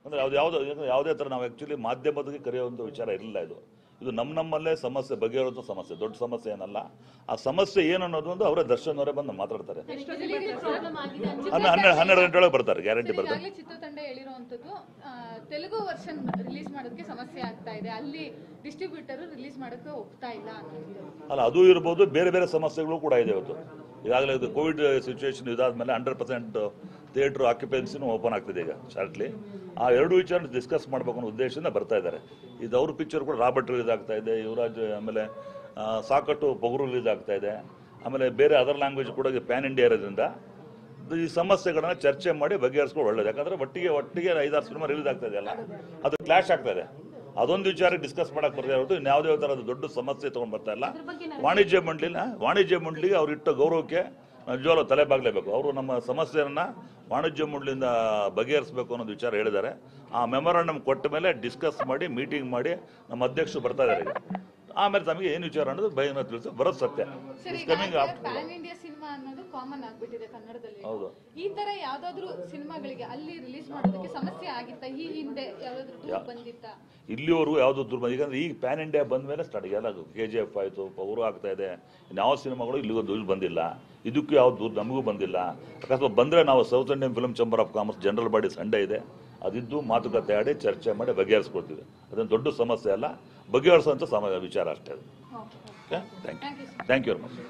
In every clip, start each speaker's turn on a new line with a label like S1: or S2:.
S1: ಅಂದರೆ ಯಾವ್ದು ಯಾವುದೋ ಯಾವುದೇ ಥರ ನಾವು ಆ್ಯಕ್ಚುಲಿ ಮಾಧ್ಯಮದಲ್ಲಿ ಕರೆಯುವಂಥ ವಿಚಾರ ಇರಲಿಲ್ಲ ಇದು ಇದು ನಮ್ಮ ನಮ್ಮಲ್ಲೇ ಸಮಸ್ಯೆ ಬಗೆಹರುವಂಥ ಸಮಸ್ಯೆ ದೊಡ್ಡ ಸಮಸ್ಯೆ ಏನಲ್ಲ ಆ ಸಮಸ್ಯೆ ಏನು ಅನ್ನೋದು ಒಂದು ಅವರೇ ದರ್ಶನ್ ಅವರೇ ಬಂದು ಮಾತಾಡ್ತಾರೆ
S2: ಪ್ರಾಬ್ಲಮ್ ಆಗಿದೆ ಅಂತ
S1: ಹನ್ನೆ ಹನ್ನೆರಡು ಹನ್ನೆರಡು ಗಂಟೆ ಒಳಗೆ ಬರ್ತಾರೆ ಗ್ಯಾರಂಟಿ ಬರ್ತಾರೆ
S3: ಈಗಾಗಲೇ ಚಿತ್ರತಂಡ ಹೇಳಿರುವಂತದ್ದು ಆ, ತೆಲುಗು ವರ್ಷನ್ ರಿಲೀಸ್ ಮಾಡೋದಕ್ಕೆ ಸಮಸ್ಯೆ ಆಗ್ತಾ ಇದೆ ಅಲ್ಲಿ ಡಿಸ್ಟ್ರಿಬ್ಯೂಟರ್ ರಿಲೀಸ್ ಮಾಡೋಕೆ ಒಪ್ತಾ ಇಲ್ಲ ಅನ್ನೋದು
S1: ಅಲ್ಲ ಅದು ಇರ್ಬೋದು ಬೇರೆ ಬೇರೆ ಸಮಸ್ಯೆಗಳು ಕೂಡ ಇದೆ ಇವತ್ತು ಈಗಾಗಲೇ ಇದು ಕೋವಿಡ್ ಸಿಚುವೇಶನ್ ಇದಾದ್ಮೇಲೆ ಹಂಡ್ರೆಡ್ ಪರ್ಸೆಂಟ್ ಥಿಯೇಟ್ರ್ ಆಕ್ಯುಪೆನ್ಸಿನೂ ಓಪನ್ ಆಗ್ತಿದೆ ಈಗ ಶಾರ್ಟ್ಲಿ ಆ ಎರಡು ವಿಚಾರ ಡಿಸ್ಕಸ್ ಮಾಡಬೇಕು ಅನ್ನೋ ಉದ್ದೇಶದಿಂದ ಬರ್ತಾ ಇದ್ದಾರೆ ಇದು ಅವ್ರ ಪಿಕ್ಚರ್ ಕೂಡ ರಾಬರ್ಟ್ ರಿಲೀಸ್ ಆಗ್ತಾ ಇದೆ ಯುವರಾಜ್ ಆಮೇಲೆ ಆ, ಸಾಕಟ್ಟು ಪೊಗರು ರಿಲೀಸ್ ಆಗ್ತಾ ಇದೆ ಆಮೇಲೆ ಬೇರೆ ಅದರ್ ಲ್ಯಾಂಗ್ವೇಜ್ ಕೂಡ ಪ್ಯಾನ್ ಇಂಡಿಯಾ ಇರೋದ್ರಿಂದ ಈ ಸಮಸ್ಯೆಗಳನ್ನ ಚರ್ಚೆ ಮಾಡಿ ಬಗೆಹರಿಸ್ಕೊಂಡು ಒಳ್ಳೇದು ಯಾಕಂದ್ರೆ ಒಟ್ಟಿಗೆ ಒಟ್ಟಿಗೆ ಐದಾರು ಸಿನಿಮಾ ರಿಲೀಸ್ ಆಗ್ತಾ ಇದೆಯಲ್ಲ ಅದು ಕ್ಲಾಶ್ ಆಗ್ತಾ ಇದೆ ಅದೊಂದು ವಿಚಾರ ಡಿಸ್ಕಸ್ ಮಾಡಕ್ ಬರ್ತಾ ಇರೋದು ಇನ್ಯಾವುದೇ ಥರದ ದೊಡ್ಡ ಸಮಸ್ಯೆ ತಗೊಂಡ್ ಬರ್ತಾ ಇಲ್ಲ ವಾಣಿಜ್ಯ ಮಂಡಳಿನ ವಾಣಿಜ್ಯ ಮಂಡಳಿಗೆ ಅವ್ರು ಇಟ್ಟ ಗೌರವಕ್ಕೆ ನಿಜವಾಗ್ಲೂ ತಲೆ ಬಾಗ್ಲೇಬೇಕು ಅವರು ನಮ್ಮ ಸಮಸ್ಯೆಯನ್ನ ವಾಣಿಜ್ಯ ಮಂಡಳಿಯಿಂದ ಬಗೆಹರಿಸಬೇಕು ಅನ್ನೋದು ವಿಚಾರ ಹೇಳಿದ್ದಾರೆ ಆ ಮೆಮೊರಾಂಡಮ್ ಕೊಟ್ಟ ಮೇಲೆ ಡಿಸ್ಕಸ್ ಮಾಡಿ ಮೀಟಿಂಗ್ ಮಾಡಿ ನಮ್ಮ ಅಧ್ಯಕ್ಷರು ಬರ್ತಾ ಇದ್ದಾರೆ ಈಗ ಆಮೇಲೆ ತಮಗೆ ಏನು ವಿಚಾರ ಅನ್ನೋದು ಬೈನ ತಿಳಿಸಿ ಬರೋದು ಸತ್ಯ
S3: ಸರ್
S1: ಇಟ್ಸ್ ಕಮಿಂಗ್
S3: ಈಗ
S1: ಆಫ್ಟರ್
S3: ಪ್ಯಾನ್ ಇಂಡಿಯಾ ಸಿನಿಮಾ ಅನ್ನೋದು ಕಾಮನ್ ಆಗ್ಬಿಟ್ಟಿದೆ ಕನ್ನಡದಲ್ಲಿ
S1: ಹೌದು
S3: ಈ ತರ ಯಾವ್ದಾದ್ರು ಸಿನಿಮಾಗಳಿಗೆ ಅಲ್ಲಿ ರಿಲೀಸ್ ಮಾಡೋದಕ್ಕೆ ಸಮಸ್ಯೆ ಆಗಿತ್ತಾ ಈ ಹಿಂದೆ ಯಾವ್ದಾದ್ರು ದೂರು ಬಂದಿತ್ತಾ
S1: ಇಲ್ಲಿವರೆಗೂ ಯಾವುದು ದುರ್ಬಂಧ ಈಗ ಈಗ ಪ್ಯಾನ್ ಇಂಡಿಯಾ ಬಂದ ಮೇಲೆ ಸ್ಟಾರ್ಟ್ ಎಲ್ಲ ಕೆ ಜಿ ಎಫ್ ಆಯಿತು ಪವರು ಆಗ್ತಾ ಇದೆ ಯಾವ ಸಿನಿಮಾಗಳು ಇಲ್ಲಿಗೂ ದೂರ ಬಂದಿಲ್ಲ ಇದಕ್ಕೂ ಯಾವ ದೂರ ನಮಗೂ ಬಂದಿಲ್ಲ ಅಕಸ್ಮಾತ್ ಬಂದರೆ ನಾವು South Indian film chamber of commerce general body Sunday ಇದೆ ಅದಿದ್ದು ಮಾತುಕತೆ ಆಡಿ ಚರ್ಚೆ ಮಾಡಿ ಬಗೆಹರಿಸ್ಕೊಡ್ತೀವಿ ಅದೊಂದು ದೊಡ್ಡ ಸಮಸ್ಯೆ ಅಲ್ಲ ಬಗೆಹರಿಸುವಂಥ ಸಮ ವಿಚಾರ ಅಷ್ಟೇ ಅದು okay thank you thank you very much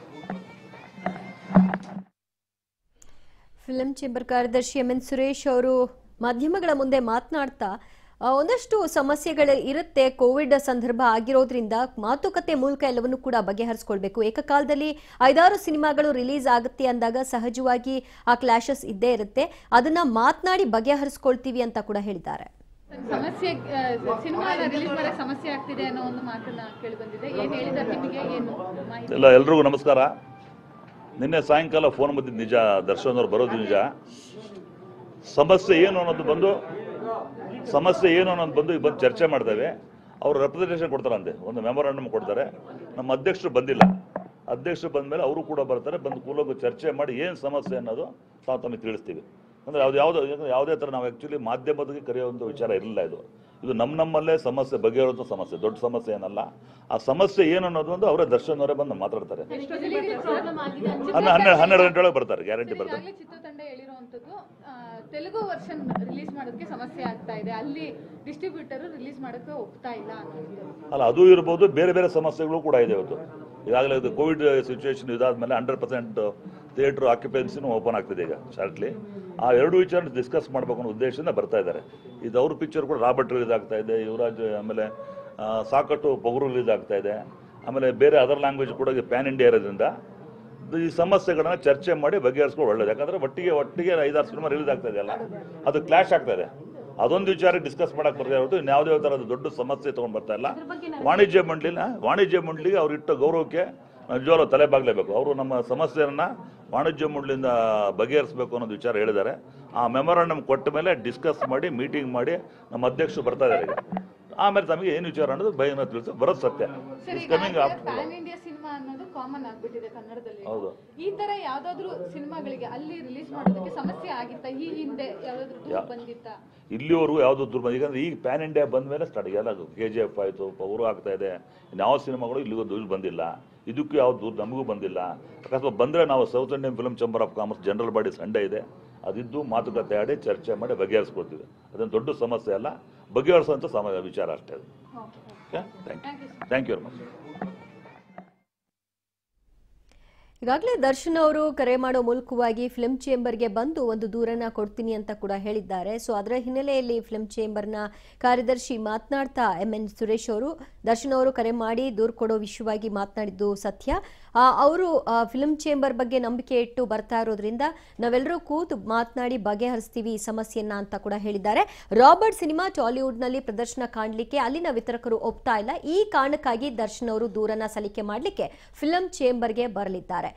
S4: film chamber ಕಾರ್ಯದರ್ಶಿ ಎಂ ಎನ್ ಸುರೇಶ್ ಅವರು ಮಾಧ್ಯಮಗಳ ಮುಂದೆ ಮಾತನಾಡ್ತಾ ಆ, ಒಂದಷ್ಟು ಸಮಸ್ಯೆಗಳು ಇರುತ್ತೆ ಕೋವಿಡ್ ಸಂದರ್ಭ ಆಗಿರೋದ್ರಿಂದ ಮಾತುಕತೆ ಮೂಲಕ ಎಲ್ಲವನ್ನು ಕೂಡ ಬಗೆಹರಿಸ್ಕೊಳ್ಬೇಕು ಏಕಕಾಲದಲ್ಲಿ ಐದಾರು ಸಿನಿಮಾಗಳು ರಿಲೀಸ್ ಆಗುತ್ತೆ ಅಂದಾಗ ಸಹಜವಾಗಿ ಆ ಕ್ಲಾಶಸ್ ಇದ್ದೇ ಇರುತ್ತೆ ಅದನ್ನ ಮಾತನಾಡಿ ಬಗೆಹರಿಸ್ಕೊಳ್ತೀವಿ ಅಂತ ಕೂಡ ಹೇಳಿದ್ದಾರೆ
S3: ಸಮಸ್ಯೆ ಸಿನಿಮಾ ರಿಲೀಸ್ ಮಾಡಕ್ ಸಮಸ್ಯೆ ಆಗ್ತಿದೆ ಅನ್ನೋ ಒಂದು ಮಾತನ್ನ ಕೇಳಿ ಬಂದಿದೆ ಏನ್ ಹೇಳಿದಾರೆ ನಿಮಗೆ ಏನು ಮಾಹಿತಿ
S1: ಎಲ್ಲ ಎಲ್ರಿಗೂ ನಮಸ್ಕಾರ ನಿನ್ನೆ ಸಾಯಂಕಾಲ ಫೋನ್ ಬಂದಿದ್ದು ನಿಜ ದರ್ಶನ್ ಅವ್ರು ಬರೋದು ನಿಜ ಸಮಸ್ಯೆ ಏನು ಅನ್ನೋದು ಬಂದು ಸಮಸ್ಯೆ ಏನು ಅನ್ನೋದು ಬಂದು ಈಗ ಬಂದು ಚರ್ಚೆ ಮಾಡ್ತೇವೆ ಅವರು ರೆಪ್ರೆಸೆಂಟೇಷನ್ ಕೊಡ್ತಾರಂತೆ ಒಂದು ಮೆಮೊರಾಂಡಮ್ ಕೊಡ್ತಾರೆ ನಮ್ಮ ಅಧ್ಯಕ್ಷರು ಬಂದಿಲ್ಲ ಅಧ್ಯಕ್ಷರು ಬಂದ ಮೇಲೆ ಅವರು ಕೂಡ ಬರ್ತಾರೆ ಬಂದು ಕೂಲೋಗಿ ಚರ್ಚೆ ಮಾಡಿ ಏನು ಸಮಸ್ಯೆ ಅನ್ನೋದು ತಾವು ತಮಗೆ ತಿಳಿಸ್ತೀವಿ ಅಂದರೆ ಯಾವ್ದು ಯಾವುದೋ ಯಾವುದೇ ಥರ ನಾವು ಆ್ಯಕ್ಚುಲಿ ಮಾಧ್ಯಮದಲ್ಲಿ ಕರೆಯುವಂಥ ವಿಚಾರ ಇರಲಿಲ್ಲ ಇದು ಇದು ನಮ್ಮ ನಮ್ಮಲ್ಲೇ ಸಮಸ್ಯೆ ಬಗೆಹರುವಂಥ ಸಮಸ್ಯೆ ದೊಡ್ಡ ಸಮಸ್ಯೆ ಏನಲ್ಲ ಆ ಸಮಸ್ಯೆ ಏನು ಅನ್ನೋದು ಒಂದು ಅವರೇ ದರ್ಶನ್ ಅವರೇ ಬಂದು ಮಾತಾಡ್ತಾರೆ
S2: ಪ್ರಾಬ್ಲಮ್ ಆಗಿದೆ ಅಂತ
S1: ಹನ್ನೆ ಹನ್ನೆರಡು ಹನ್ನೆರಡು ಗಂಟೆ ಒಳಗೆ ಬರ್ತಾರೆ ಗ್ಯಾರಂಟಿ ಬರ್ತಾರೆ
S3: ಈಗಾಗಲೇ ಚಿತ್ರತಂಡ ಹೇಳಿರುವಂತದ್ದು ಆ, ತೆಲುಗು ವರ್ಷನ್ ರಿಲೀಸ್ ಮಾಡೋದಕ್ಕೆ ಸಮಸ್ಯೆ ಆಗ್ತಾ ಇದೆ ಅಲ್ಲಿ ಡಿಸ್ಟ್ರಿಬ್ಯೂಟರ್ ರಿಲೀಸ್ ಮಾಡೋಕೆ ಒಪ್ತಾ ಇಲ್ಲ ಅನ್ನೋದು
S1: ಅಲ್ಲ ಅದು ಇರ್ಬೋದು ಬೇರೆ ಬೇರೆ ಸಮಸ್ಯೆಗಳು ಕೂಡ ಇದೆ ಇವತ್ತು ಈಗಾಗಲೇ ಇದು ಕೋವಿಡ್ ಸಿಚುವೇಶನ್ ಇದಾದ್ಮೇಲೆ ಹಂಡ್ರೆಡ್ ಪರ್ಸೆಂಟ್ ಥಿಯೇಟ್ರ್ ಆಕ್ಯುಪೆನ್ಸಿನೂ ಓಪನ್ ಆಗ್ತಿದೆ ಈಗ ಶಾರ್ಟ್ಲಿ ಆ ಎರಡು ವಿಚಾರ ಡಿಸ್ಕಸ್ ಮಾಡಬೇಕು ಅನ್ನೋ ಉದ್ದೇಶದಿಂದ ಬರ್ತಾ ಇದ್ದಾರೆ ಇದು ಅವ್ರ ಪಿಕ್ಚರ್ ಕೂಡ ರಾಬರ್ಟ್ ರಿಲೀಸ್ ಆಗ್ತಾ ಇದೆ ಯುವರಾಜ್ ಆಮೇಲೆ ಆ, ಸಾಕಟ್ಟು ಪೊಗರು ರಿಲೀಸ್ ಆಗ್ತಾ ಇದೆ ಆಮೇಲೆ ಬೇರೆ ಅದರ್ ಲ್ಯಾಂಗ್ವೇಜ್ ಕೂಡ ಪ್ಯಾನ್ ಇಂಡಿಯಾ ಇರೋದ್ರಿಂದ ಈ ಸಮಸ್ಯೆಗಳನ್ನ ಚರ್ಚೆ ಮಾಡಿ ಬಗೆಹರಿಸ್ಕೊಂಡು ಒಳ್ಳೇದು ಯಾಕಂದ್ರೆ ಒಟ್ಟಿಗೆ ಒಟ್ಟಿಗೆ ಐದಾರು ಸಿನಿಮಾ ರಿಲೀಸ್ ಆಗ್ತಾ ಇದೆಯಲ್ಲ ಅದು ಕ್ಲಾಶ್ ಆಗ್ತಾ ಇದೆ ಅದೊಂದು ವಿಚಾರ ಡಿಸ್ಕಸ್ ಮಾಡಕ್ ಬರ್ತಾ ಇರೋದು ಇನ್ಯಾವುದೇ ಥರದ ದೊಡ್ಡ ಸಮಸ್ಯೆ ತಗೊಂಡ್ ಬರ್ತಾ ಇಲ್ಲ ವಾಣಿಜ್ಯ ಮಂಡಳಿನ ವಾಣಿಜ್ಯ ಮಂಡಳಿಗೆ ಅವ್ರು ಇಟ್ಟ ಗೌರವಕ್ಕೆ ನಿಜವಾಗ್ಲೂ ತಲೆ ಬಾಗ್ಲೇಬೇಕು ಅವರು ನಮ್ಮ ಸಮಸ್ಯೆಯನ್ನ ವಾಣಿಜ್ಯ ಮಂಡಳಿಯಿಂದ ಬಗೆಹರಿಸಬೇಕು ಅನ್ನೋದು ವಿಚಾರ ಹೇಳಿದ್ದಾರೆ ಆ ಮೆಮೊರಾಂಡಮ್ ಕೊಟ್ಟ ಮೇಲೆ ಡಿಸ್ಕಸ್ ಮಾಡಿ ಮೀಟಿಂಗ್ ಮಾಡಿ ನಮ್ಮ ಅಧ್ಯಕ್ಷರು ಬರ್ತಾ ಇದ್ದಾರೆ ಈಗ ಆಮೇಲೆ ತಮಗೆ ಏನು ವಿಚಾರ ಅನ್ನೋದು ಬೈನ ತಿಳಿಸಿ ಬರೋದು ಸತ್ಯ
S3: ಸರ್
S1: ಇಟ್ಸ್
S3: ಈಗ
S1: coming after
S3: pan India cinema ಅನ್ನೋದು ಕಾಮನ್ ಆಗ್ಬಿಟ್ಟಿದೆ ಕನ್ನಡದಲ್ಲಿ
S1: ಹೌದು
S3: ಈ ತರ ಯಾವ್ದಾದ್ರು ಸಿನಿಮಾಗಳಿಗೆ ಅಲ್ಲಿ ರಿಲೀಸ್ ಮಾಡೋದಕ್ಕೆ ಸಮಸ್ಯೆ ಆಗಿತ್ತಾ ಈ ಹಿಂದೆ ಯಾವ್ದಾದ್ರು ದೂರು ಬಂದಿತ್ತಾ
S1: ಇಲ್ಲಿವರೆಗೂ ಯಾವುದು ದುರ್ಬಂಧ ಈಗ ಈಗ ಪ್ಯಾನ್ ಇಂಡಿಯಾ ಬಂದ ಮೇಲೆ ಸ್ಟಾರ್ಟ್ ಎಲ್ಲ ಕೆ ಜಿ ಎಫ್ ಆಯಿತು ಪವರು ಆಗ್ತಾ ಇದೆ ಯಾವ ಸಿನಿಮಾಗಳು ಇಲ್ಲಿಗೂ ದೂರ ಬಂದಿಲ್ಲ ಇದಕ್ಕೂ ಯಾವ ದೂರ ನಮಗೂ ಬಂದಿಲ್ಲ ಅಕಸ್ಮಾತ್ ಬಂದರೆ ನಾವು South Indian film chamber of commerce general body Sunday ಇದೆ ಅದಿದ್ದು ಮಾತುಕತೆ ಆಡಿ ಚರ್ಚೆ ಮಾಡಿ ಬಗೆಹರಿಸ್ಕೊಡ್ತೀವಿ ಅದೊಂದು ದೊಡ್ಡ ಸಮಸ್ಯೆ ಅಲ್ಲ ಬಗೆಹರಿಸುವಂಥ ಸಮ ವಿಚಾರ ಅಷ್ಟೇ ಅದು okay thank you thank you very much
S4: ಈಗಾಗಲೇ ದರ್ಶನ್ ಅವರು ಕರೆ ಮಾಡೋ ಮೂಲಕವಾಗಿ ಫಿಲ್ಮ್ ಚೇಂಬರ್ಗೆ ಬಂದು ಒಂದು ದೂರನ್ನ ಕೊಡ್ತೀನಿ ಅಂತ ಕೂಡ ಹೇಳಿದ್ದಾರೆ ಸೊ ಅದರ ಹಿನ್ನೆಲೆಯಲ್ಲಿ ಫಿಲ್ಮ್ ಚೇಂಬರ್ನ ಕಾರ್ಯದರ್ಶಿ ಮಾತನಾಡ್ತಾ ಎಂ ಎನ್ ಸುರೇಶ್ ಅವರು ದರ್ಶನ್ ಅವರು ಕರೆ ಮಾಡಿ ದೂರು ಕೊಡೋ ವಿಷಯವಾಗಿ ಮಾತನಾಡಿದ್ದು ಸತ್ಯ ಆ, ಅವರು ಆ, ಫಿಲ್ಮ್ ಚೇಂಬರ್ ಬಗ್ಗೆ ನಂಬಿಕೆ ಇಟ್ಟು ಬರ್ತಾ ಇರೋದ್ರಿಂದ ನಾವೆಲ್ಲರೂ ಕೂತು ಮಾತನಾಡಿ ಬಗೆಹರಿಸ್ತೀವಿ ಈ ಸಮಸ್ಯೆಯನ್ನ ಅಂತ ಕೂಡ ಹೇಳಿದ್ದಾರೆ ರಾಬರ್ಟ್ ಸಿನಿಮಾ ಟಾಲಿವುಡ್ನಲ್ಲಿ ಪ್ರದರ್ಶನ ಕಾಣಲಿಕ್ಕೆ ಅಲ್ಲಿನ ವಿತರಕರು ಒಪ್ತಾ ಇಲ್ಲ ಈ ಕಾರಣಕ್ಕಾಗಿ ದರ್ಶನ್ ಅವರು ದೂರನ್ನ ಸಲ್ಲಿಕೆ ಮಾಡಲಿಕ್ಕೆ ಫಿಲ್ಮ್ ಚೇಂಬರ್ಗೆ ಬರಲಿದ್ದಾರೆ